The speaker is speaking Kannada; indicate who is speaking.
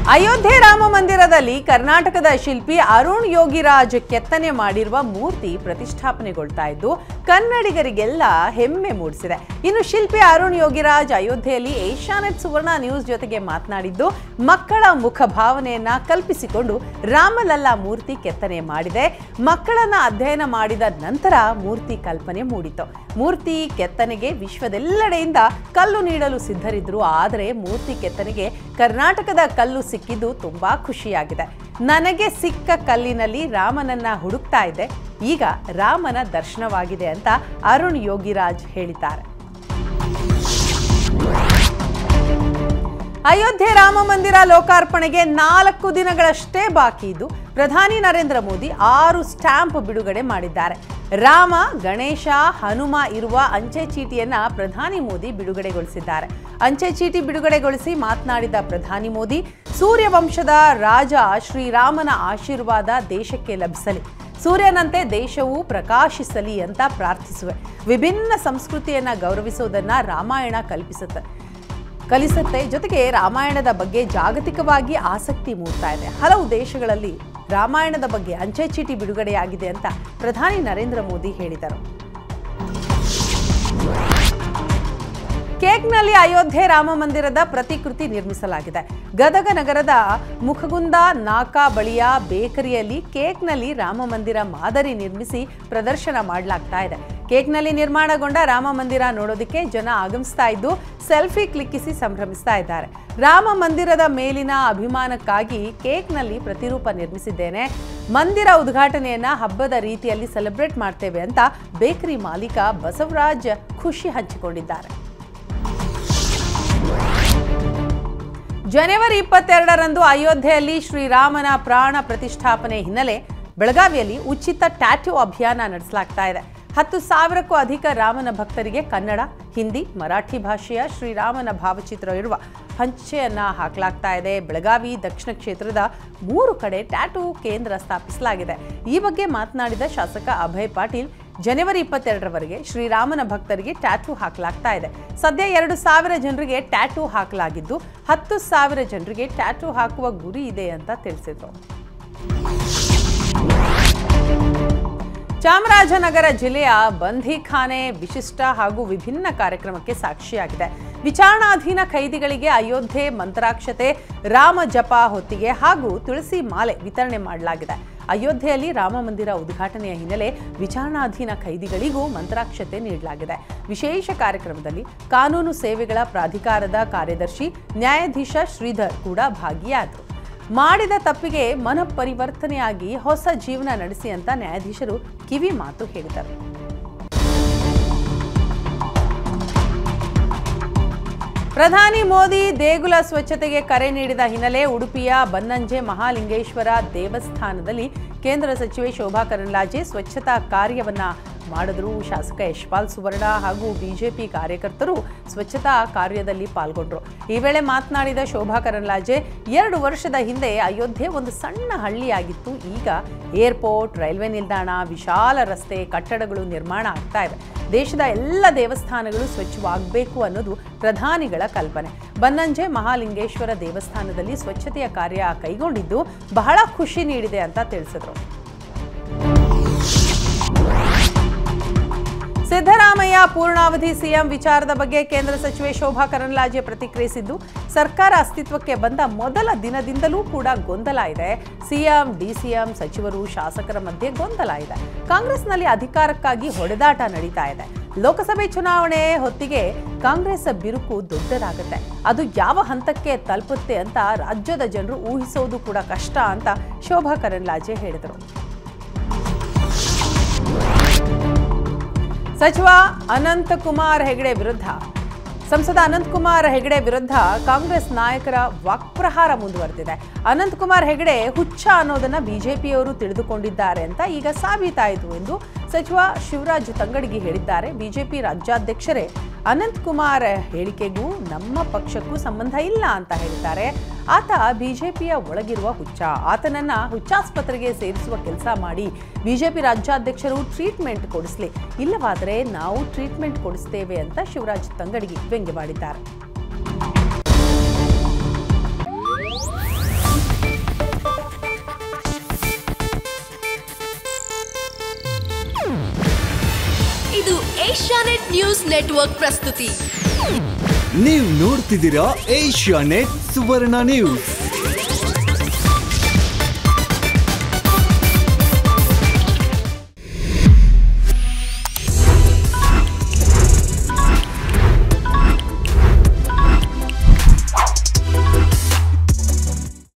Speaker 1: ಅಯೋಧ್ಯೆ ರಾಮ ಮಂದಿರದಲ್ಲಿ ಕರ್ನಾಟಕದ ಶಿಲ್ಪಿ ಅರುಣ್ ಯೋಗಿರಾಜ್ ಕೆತ್ತನೆ ಮಾಡಿರುವ ಮೂರ್ತಿ ಪ್ರತಿಷ್ಠಾಪನೆಗೊಳ್ತಾ ಇದ್ದು ಕನ್ನಡಿಗರಿಗೆಲ್ಲ ಹೆಮ್ಮೆ ಮೂಡಿಸಿದೆ ಇನ್ನು ಶಿಲ್ಪಿ ಅರುಣ್ ಯೋಗಿರಾಜ್ ಅಯೋಧ್ಯೆಯಲ್ಲಿ ಏಷ್ಯಾನೆಟ್ ಸುವರ್ಣ ನ್ಯೂಸ್ ಜೊತೆಗೆ ಮಾತನಾಡಿದ್ದು ಮಕ್ಕಳ ಮುಖ ಭಾವನೆಯನ್ನ ಕಲ್ಪಿಸಿಕೊಂಡು ರಾಮಲಲ್ಲಾ ಮೂರ್ತಿ ಕೆತ್ತನೆ ಮಾಡಿದೆ ಮಕ್ಕಳನ್ನ ಅಧ್ಯಯನ ಮಾಡಿದ ನಂತರ ಮೂರ್ತಿ ಕಲ್ಪನೆ ಮೂಡಿತು ಮೂರ್ತಿ ಕೆತ್ತನೆಗೆ ವಿಶ್ವದೆಲ್ಲೆಡೆಯಿಂದ ಕಲ್ಲು ನೀಡಲು ಸಿದ್ಧರಿದ್ರು ಆದರೆ ಮೂರ್ತಿ ಕೆತ್ತನೆಗೆ ಕರ್ನಾಟಕದ ಕಲ್ಲು ಸಿಕ್ಕಿದ್ದು ತುಂಬಾ ಖುಷಿಯಾಗಿದೆ ನನಗೆ ಸಿಕ್ಕ ಕಲ್ಲಿನಲ್ಲಿ ರಾಮನನ್ನ ಹುಡುಕ್ತಾ ಇದ್ದೆ ಈಗ ರಾಮನ ದರ್ಶನವಾಗಿದೆ ಅಂತ ಅರುಣ್ ಯೋಗಿರಾಜ್ ಹೇಳಿದ್ದಾರೆ ಅಯೋಧ್ಯೆ ರಾಮ ಮಂದಿರ ಲೋಕಾರ್ಪಣೆಗೆ ನಾಲ್ಕು ದಿನಗಳಷ್ಟೇ ಬಾಕಿ ಇದ್ದು ಪ್ರಧಾನಿ ನರೇಂದ್ರ ಮೋದಿ ಆರು ಸ್ಟ್ಯಾಂಪ್ ಬಿಡುಗಡೆ ಮಾಡಿದ್ದಾರೆ ರಾಮ ಗಣೇಶ ಹನುಮ ಇರುವ ಅಂಚೆ ಚೀಟಿಯನ್ನ ಪ್ರಧಾನಿ ಮೋದಿ ಬಿಡುಗಡೆಗೊಳಿಸಿದ್ದಾರೆ ಅಂಚೆ ಚೀಟಿ ಬಿಡುಗಡೆಗೊಳಿಸಿ ಮಾತನಾಡಿದ ಪ್ರಧಾನಿ ಮೋದಿ ಸೂರ್ಯವಂಶದ ರಾಜ ಶ್ರೀರಾಮನ ಆಶೀರ್ವಾದ ದೇಶಕ್ಕೆ ಲಭಿಸಲಿ ಸೂರ್ಯನಂತೆ ದೇಶವು ಪ್ರಕಾಶಿಸಲಿ ಅಂತ ಪ್ರಾರ್ಥಿಸುವೆ ವಿಭಿನ್ನ ಸಂಸ್ಕೃತಿಯನ್ನ ಗೌರವಿಸುವುದನ್ನ ರಾಮಾಯಣ ಕಲ್ಪಿಸುತ್ತೆ ಕಲಿಸುತ್ತೆ ಜೊತೆಗೆ ರಾಮಾಯಣದ ಬಗ್ಗೆ ಜಾಗತಿಕವಾಗಿ ಆಸಕ್ತಿ ಮೂಡ್ತಾ ಇದೆ ಹಲವು ದೇಶಗಳಲ್ಲಿ ರಾಮಾಯಣದ ಬಗ್ಗೆ ಅಂಚೆ ಚೀಟಿ ಬಿಡುಗಡೆಯಾಗಿದೆ ಅಂತ ಪ್ರಧಾನಿ ನರೇಂದ್ರ ಮೋದಿ ಹೇಳಿದರು ಕೇಕ್ನಲ್ಲಿ ಅಯೋಧ್ಯೆ ರಾಮ ಮಂದಿರದ ಪ್ರತಿಕೃತಿ ನಿರ್ಮಿಸಲಾಗಿದೆ ಗದಗ ನಗರದ ಮುಖಗುಂದ ನಾಕಾ ಬಳಿಯ ಬೇಕರಿಯಲ್ಲಿ ಕೇಕ್ನಲ್ಲಿ ರಾಮ ಮಂದಿರ ಮಾದರಿ ನಿರ್ಮಿಸಿ ಪ್ರದರ್ಶನ ಮಾಡಲಾಗ್ತಾ ಇದೆ ಕೇಕ್ನಲ್ಲಿ ನಿರ್ಮಾಣಗೊಂಡ ರಾಮ ಮಂದಿರ ನೋಡೋದಕ್ಕೆ ಜನ ಆಗಮಿಸ್ತಾ ಇದ್ದು ಸೆಲ್ಫಿ ಕ್ಲಿಕ್ಕಿಸಿ ಸಂಭ್ರಮಿಸ್ತಾ ಇದ್ದಾರೆ ರಾಮ ಮಂದಿರದ ಮೇಲಿನ ಅಭಿಮಾನಕ್ಕಾಗಿ ಕೇಕ್ನಲ್ಲಿ ಪ್ರತಿರೂಪ ನಿರ್ಮಿಸಿದ್ದೇನೆ ಮಂದಿರ ಉದ್ಘಾಟನೆಯನ್ನ ಹಬ್ಬದ ರೀತಿಯಲ್ಲಿ ಸೆಲೆಬ್ರೇಟ್ ಮಾಡ್ತೇವೆ ಅಂತ ಬೇಕರಿ ಮಾಲೀಕ ಬಸವರಾಜ್ ಖುಷಿ ಹಂಚಿಕೊಂಡಿದ್ದಾರೆ ಜನವರಿ ಇಪ್ಪತ್ತೆರಡರಂದು ಅಯೋಧ್ಯೆಯಲ್ಲಿ ಶ್ರೀರಾಮನ ಪ್ರಾಣ ಪ್ರತಿಷ್ಠಾಪನೆ ಹಿನ್ನೆಲೆ ಬೆಳಗಾವಿಯಲ್ಲಿ ಉಚಿತ ಟ್ಯಾಟೂ ಅಭಿಯಾನ ನಡೆಸಲಾಗ್ತಾ ಇದೆ ಹತ್ತು ಸಾವಿರಕ್ಕೂ ಅಧಿಕ ರಾಮನ ಭಕ್ತರಿಗೆ ಕನ್ನಡ ಹಿಂದಿ ಮರಾಠಿ ಭಾಷೆಯ ಶ್ರೀರಾಮನ ಭಾವಚಿತ್ರ ಇರುವ ಹಂಚೆಯನ್ನ ಹಾಕಲಾಗ್ತಾ ಇದೆ ಬೆಳಗಾವಿ ದಕ್ಷಿಣ ಕ್ಷೇತ್ರದ ಮೂರು ಕಡೆ ಟ್ಯಾಟೂ ಕೇಂದ್ರ ಸ್ಥಾಪಿಸಲಾಗಿದೆ ಈ ಬಗ್ಗೆ ಮಾತನಾಡಿದ ಶಾಸಕ ಅಭಯ್ ಪಾಟೀಲ್ ಜನವರಿ ಇಪ್ಪತ್ತೆರಡರವರೆಗೆ ಶ್ರೀರಾಮನ ಭಕ್ತರಿಗೆ ಟ್ಯಾಟೂ ಹಾಕಲಾಗ್ತಾ ಇದೆ ಸದ್ಯ ಎರಡು ಸಾವಿರ ಜನರಿಗೆ ಟ್ಯಾಟೂ ಹಾಕಲಾಗಿದ್ದು ಹತ್ತು ಸಾವಿರ ಜನರಿಗೆ ಟ್ಯಾಟೂ ಹಾಕುವ ಗುರಿ ಇದೆ ಅಂತ ತಿಳಿಸಿದರು ಚಾಮರಾಜನಗರ ಜಿಲ್ಲೆಯ ಬಂಧಿಖಾನೆ ವಿಶಿಷ್ಟ ಹಾಗೂ ವಿಭಿನ್ನ ಕಾರ್ಯಕ್ರಮಕ್ಕೆ ಸಾಕ್ಷಿಯಾಗಿದೆ ವಿಚಾರಣಾಧೀನ ಖೈದಿಗಳಿಗೆ ಅಯೋಧ್ಯೆ ಮಂತ್ರಾಕ್ಷತೆ ರಾಮ ಜಪ ಹೊತ್ತಿಗೆ ಹಾಗೂ ತುಳಸಿ ಮಾಲೆ ವಿತರಣೆ ಮಾಡಲಾಗಿದೆ ಅಯೋಧ್ಯೆಯಲ್ಲಿ ರಾಮ ಮಂದಿರ ಉದ್ಘಾಟನೆಯ ಹಿನ್ನೆಲೆ ವಿಚಾರಣಾಧೀನ ಖೈದಿಗಳಿಗೂ ಮಂತ್ರಾಕ್ಷತೆ ನೀಡಲಾಗಿದೆ ವಿಶೇಷ ಕಾರ್ಯಕ್ರಮದಲ್ಲಿ ಕಾನೂನು ಸೇವೆಗಳ ಪ್ರಾಧಿಕಾರದ ಕಾರ್ಯದರ್ಶಿ ನ್ಯಾಯಾಧೀಶ ಶ್ರೀಧರ್ ಕೂಡ ಭಾಗಿಯಾದರು ಮಾಡಿದ ತಪ್ಪಿಗೆ ಮನಪರಿವರ್ತನೆಯಾಗಿ ಹೊಸ ಜೀವನ ನಡೆಸಿ ಅಂತ ನ್ಯಾಯಾಧೀಶರು ಕಿವಿ ಮಾತು ಹೇಳಿದರು ಪ್ರಧಾನಿ ಮೋದಿ ದೇಗುಲ ಸ್ವಚ್ಛತೆಗೆ ಕರೆ ನೀಡಿದ ಹಿನ್ನೆಲೆ ಉಡುಪಿಯ ಬನ್ನಂಜೆ ಮಹಾಲಿಂಗೇಶ್ವರ ದೇವಸ್ಥಾನದಲ್ಲಿ ಕೇಂದ್ರ ಸಚಿವೆ ಶೋಭಾ ಕರಂದ್ಲಾಜೆ ಸ್ವಚ್ಛತಾ ಕಾರ್ಯವನ್ನ ಮಾಡಿದ್ರು ಶಾಸಕ ಯಶ್ಪಾಲ್ ಸುವರ್ಣ ಹಾಗೂ ಬಿಜೆಪಿ ಕಾರ್ಯಕರ್ತರು ಸ್ವಚ್ಛತಾ ಕಾರ್ಯದಲ್ಲಿ ಪಾಲ್ಗೊಂಡ್ರು ಈ ವೇಳೆ ಮಾತನಾಡಿದ ಶೋಭಾ ಕರಂದ್ಲಾಜೆ ಎರಡು ವರ್ಷದ ಹಿಂದೆ ಅಯೋಧ್ಯೆ ಒಂದು ಸಣ್ಣ ಹಳ್ಳಿಯಾಗಿತ್ತು ಈಗ ಏರ್ಪೋರ್ಟ್ ರೈಲ್ವೆ ನಿಲ್ದಾಣ ವಿಶಾಲ ರಸ್ತೆ ಕಟ್ಟಡಗಳು ನಿರ್ಮಾಣ ಆಗ್ತಾ ಇದೆ ದೇಶದ ಎಲ್ಲ ದೇವಸ್ಥಾನಗಳು ಸ್ವಚ್ಛವಾಗಬೇಕು ಅನ್ನೋದು ಪ್ರಧಾನಿಗಳ ಕಲ್ಪನೆ ಬನ್ನಂಜೆ ಮಹಾಲಿಂಗೇಶ್ವರ ದೇವಸ್ಥಾನದಲ್ಲಿ ಸ್ವಚ್ಛತೆಯ ಕಾರ್ಯ ಕೈಗೊಂಡಿದ್ದು ಬಹಳ ಖುಷಿ ನೀಡಿದೆ ಅಂತ ತಿಳಿಸಿದ್ರು ಸಿದ್ದರಾಮಯ್ಯ ಪೂರ್ಣಾವಧಿ ಸಿಎಂ ವಿಚಾರದ ಬಗ್ಗೆ ಕೇಂದ್ರ ಸಚಿವೆ ಶೋಭಾ ಕರಂದ್ಲಾಜೆ ಪ್ರತಿಕ್ರಿಯಿಸಿದ್ದು ಸರ್ಕಾರ ಅಸ್ತಿತ್ವಕ್ಕೆ ಬಂದ ಮೊದಲ ದಿನದಿಂದಲೂ ಕೂಡ ಗೊಂದಲ ಇದೆ ಸಿಎಂ ಡಿಸಿಎಂ ಸಚಿವರು ಶಾಸಕರ ಮಧ್ಯೆ ಗೊಂದಲ ಇದೆ ಕಾಂಗ್ರೆಸ್ನಲ್ಲಿ ಅಧಿಕಾರಕ್ಕಾಗಿ ಹೊಡೆದಾಟ ನಡೀತಾ ಇದೆ ಲೋಕಸಭೆ ಚುನಾವಣೆ ಹೊತ್ತಿಗೆ ಕಾಂಗ್ರೆಸ್ ಬಿರುಕು ದೊಡ್ಡದಾಗುತ್ತೆ ಅದು ಯಾವ ಹಂತಕ್ಕೆ ತಲುಪುತ್ತೆ ಅಂತ ರಾಜ್ಯದ ಜನರು ಊಹಿಸೋದು ಕೂಡ ಕಷ್ಟ ಅಂತ ಶೋಭಾ ಕರಂದ್ಲಾಜೆ ಹೇಳಿದರು ಸಚಿವ ಅನಂತಕುಮಾರ್ ಹೆಗಡೆ ವಿರುದ್ಧ ಸಂಸದ ಅನಂತಕುಮಾರ್ ಹೆಗಡೆ ವಿರುದ್ಧ ಕಾಂಗ್ರೆಸ್ ನಾಯಕರ ವಾಕ್ಪ್ರಹಾರ ಮುಂದುವರೆದಿದೆ ಅನಂತಕುಮಾರ್ ಹೆಗಡೆ ಹುಚ್ಚ ಅನ್ನೋದನ್ನ ಬಿಜೆಪಿಯವರು ತಿಳಿದುಕೊಂಡಿದ್ದಾರೆ ಅಂತ ಈಗ ಸಾಬೀತಾಯಿತು ಎಂದು ಸಚಿವ ಶಿವರಾಜ್ ತಂಗಡಗಿ ಹೇಳಿದ್ದಾರೆ ಬಿಜೆಪಿ ರಾಜ್ಯಾಧ್ಯಕ್ಷರೇ ಅನಂತಕುಮಾರ್ ಹೇಳಿಕೆಗೂ ನಮ್ಮ ಪಕ್ಷಕ್ಕೂ ಸಂಬಂಧ ಇಲ್ಲ ಅಂತ ಹೇಳಿದ್ದಾರೆ ಆತ ಬಿಜೆಪಿಯ ಒಳಗಿರುವ ಹುಚ್ಚ ಆತನನ್ನ ಹುಚ್ಚಾಸ್ಪತ್ರೆಗೆ ಸೇರಿಸುವ ಕೆಲಸ ಮಾಡಿ ಬಿಜೆಪಿ ರಾಜ್ಯಾಧ್ಯಕ್ಷರು ಟ್ರೀಟ್ಮೆಂಟ್ ಕೊಡಿಸ್ಲಿ ಇಲ್ಲವಾದರೆ ನಾವು ಟ್ರೀಟ್ಮೆಂಟ್ ಕೊಡಿಸ್ತೇವೆ ಅಂತ ಶಿವರಾಜ್ ತಂಗಡಗಿ ವ್ಯಂಗ್ಯವಾಡಿದ್ದಾರೆ
Speaker 2: ಇದು ಏಷ್ಯಾನೆಟ್ ನ್ಯೂಸ್ ನೆಟ್ವರ್ಕ್ ಪ್ರಸ್ತುತಿ
Speaker 3: ನೀವು ನೋಡ್ತಿದ್ದೀರಾ ಏಷ್ಯಾ ನೆಟ್ ಸುವರ್ಣ ನ್ಯೂಸ್